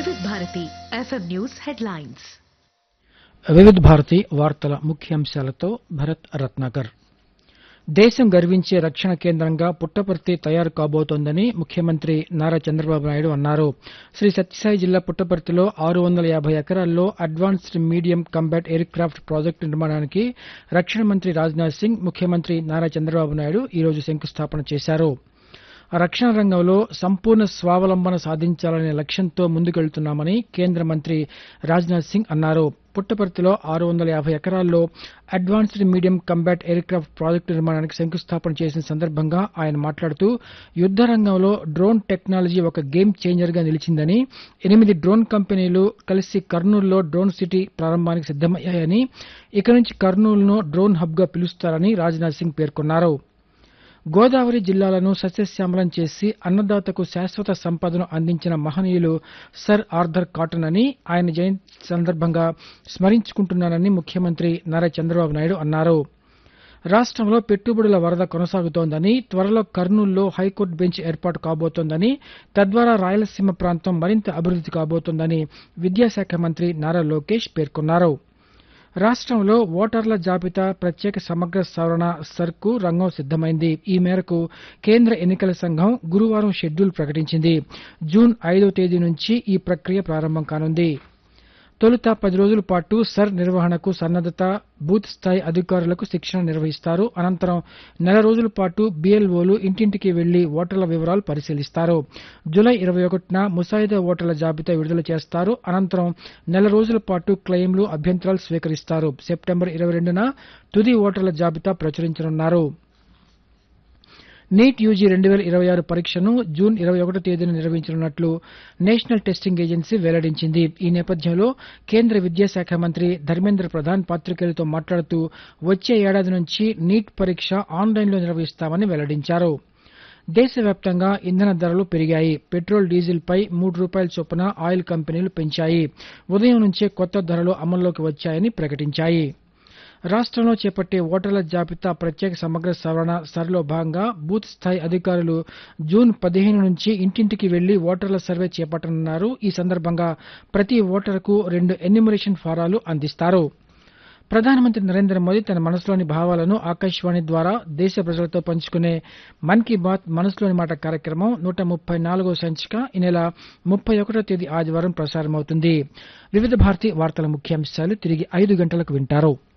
వివిధ Bharati FM news headlines వివిధ భారతి వార్తల ముఖ్యాంశాలతో భరత్ రత్నాకర్ దేశం గర్వించే రక్షణ కేంద్రంగా పుట్టపర్తి తయారు కాబోతోందని ముఖ్యమంత్రి నారా చంద్రబాబు నాయుడు అన్నారు శ్రీ సత్యసాయి జిల్లా పుట్టపర్తిలో ఆరు వందల యాభై ఎకరాల్లో advanced medium combat aircraft project నిర్మాణానికి రక్షణ మంత్రి రాజ్నాథ్ సింగ్ ముఖ్యమంత్రి నారా చంద్రబాబు నాయుడు ఈరోజు శంకుస్థాపన చేశారు రక్షణ రంగంలో సంపూర్ణ స్వావలంబన సాధించాలనే లక్ష్యంతో ముందుకెళ్తున్నామని కేంద్ర మంత్రి రాజ్నాథ్ సింగ్ అన్నారు పుట్టపర్తిలో ఆరు వందల యాభై ఎకరాల్లో advanced medium combat aircraft project నిర్మాణానికి శంకుస్థాపన చేసిన సందర్భంగా ఆయన మాట్లాడుతూ యుద్ద రంగంలో డ్రోన్ టెక్నాలజీ ఒక గేమ్ చేంజర్ గా నిలిచిందని ఎనిమిది డ్రోన్ కంపెనీలు కలిసి కర్నూలులో డ్రోన్ సిటీ ప్రారంభానికి సిద్దమయ్యాయని ఇక నుంచి కర్నూలును డ్రోన్ హబ్ గా పిలుస్తారని రాజ్నాథ్ సింగ్ పేర్కొన్నారు గోదావరి జిల్లాలను సస్యశ్యామలం చేసి అన్నదాతకు శాశ్వత సంపదను అందించిన మహనీయులు సర్ ఆర్థర్ కాటన్ అని ఆయన జయంతి సందర్భంగా స్మరించుకుంటున్నానని ముఖ్యమంత్రి నారా చంద్రబాబు నాయుడు అన్నారు రాష్ట్రంలో పెట్టుబడుల వరద కొనసాగుతోందని త్వరలో కర్నూలులో హైకోర్టు బెంచ్ ఏర్పాటు కాబోతోందని తద్వారా రాయలసీమ ప్రాంతం మరింత అభివృద్ది కాబోతోందని విద్యాశాఖ మంత్రి నారా లోకేష్ పేర్కొన్నారు రాష్ట్రంలో ఓటర్ల జాబితా ప్రత్యేక సమగ్ర సవరణ సర్కు రంగం సిద్దమైంది ఈ మేరకు కేంద్ర ఎన్నికల సంఘం గురువారం షెడ్యూల్ ప్రకటించింది జూన్ ఐదో తేదీ నుంచి ఈ ప్రక్రియ ప్రారంభం కానుంది తొలుత పది రోజుల పాటు సర్ నిర్వహణకు సన్నద్దత బూత్ స్థాయి అధికారులకు శిక్షణ నిర్వహిస్తారు అనంతరం నెల రోజుల పాటు బీఎల్ఓలు ఇంటింటికి వెళ్లి ఓటర్ల వివరాలు పరిశీలిస్తారు జులై ఇరవై ఒకటిన ముసాయిదా ఓటర్ల జాబితా విడుదల చేస్తారు అనంతరం నెల రోజుల పాటు క్లెయిమ్లు అభ్యంతరాలు స్వీకరిస్తారు సెప్టెంబర్ ఇరవై రెండున తుది ఓటర్ల జాబితా ప్రచురించనున్నారు నీట్ యూజీ రెండు వేల ఇరవై ఆరు పరీక్షను జూన్ ఇరవై ఒకటో తేదీన నిర్వహించనున్నట్లు నేషనల్ టెస్టింగ్ ఏజెన్సీ వెల్లడించింది ఈ నేపథ్యంలో కేంద్ర విద్యాశాఖ మంత్రి ధర్మేంద్ర ప్రధాన్ పాతికేయులతో మాట్లాడుతూ వచ్చే ఏడాది నుంచి నీట్ పరీక్ష ఆన్లైన్లో నిర్వహిస్తామని వెల్లడించారు దేశవ్యాప్తంగా ఇంధన ధరలు పెరిగాయి పెట్రోల్ డీజిల్పై మూడు రూపాయల చొప్పున ఆయిల్ కంపెనీలు పెంచాయి ఉదయం నుంచే కొత్త ధరలు అమల్లోకి వచ్చాయని ప్రకటించాయి రాష్ట్రంలో చేపట్టే ఓటర్ల జాబితా ప్రత్యేక సమగ్ర సవరణ సర్లో భాగంగా బూత్ స్థాయి అధికారులు జూన్ పదిహేను నుంచి ఇంటింటికి వెళ్లి ఓటర్ల సర్వే చేపట్టనున్నారు ఈ సందర్భంగా ప్రతి ఓటరుకు రెండు ఎన్యూమరేషన్ ఫారాలు అందిస్తారు ప్రధానమంత్రి నరేంద్ర మోదీ తన మనసులోని భావాలను ఆకాశవాణి ద్వారా దేశ ప్రజలతో పంచుకునే మన్ కీ బాత్ మనసులోని మాట కార్యక్రమం నూట ముప్పై నాలుగో సంచిక ఈ నెల ముప్పై ఒకటో తేదీ ఆదివారం ప్రసారమవుతుంది వివిధ భారతి వార్తల ముఖ్యాంశాలు తిరిగి ఐదు గంటలకు వింటారు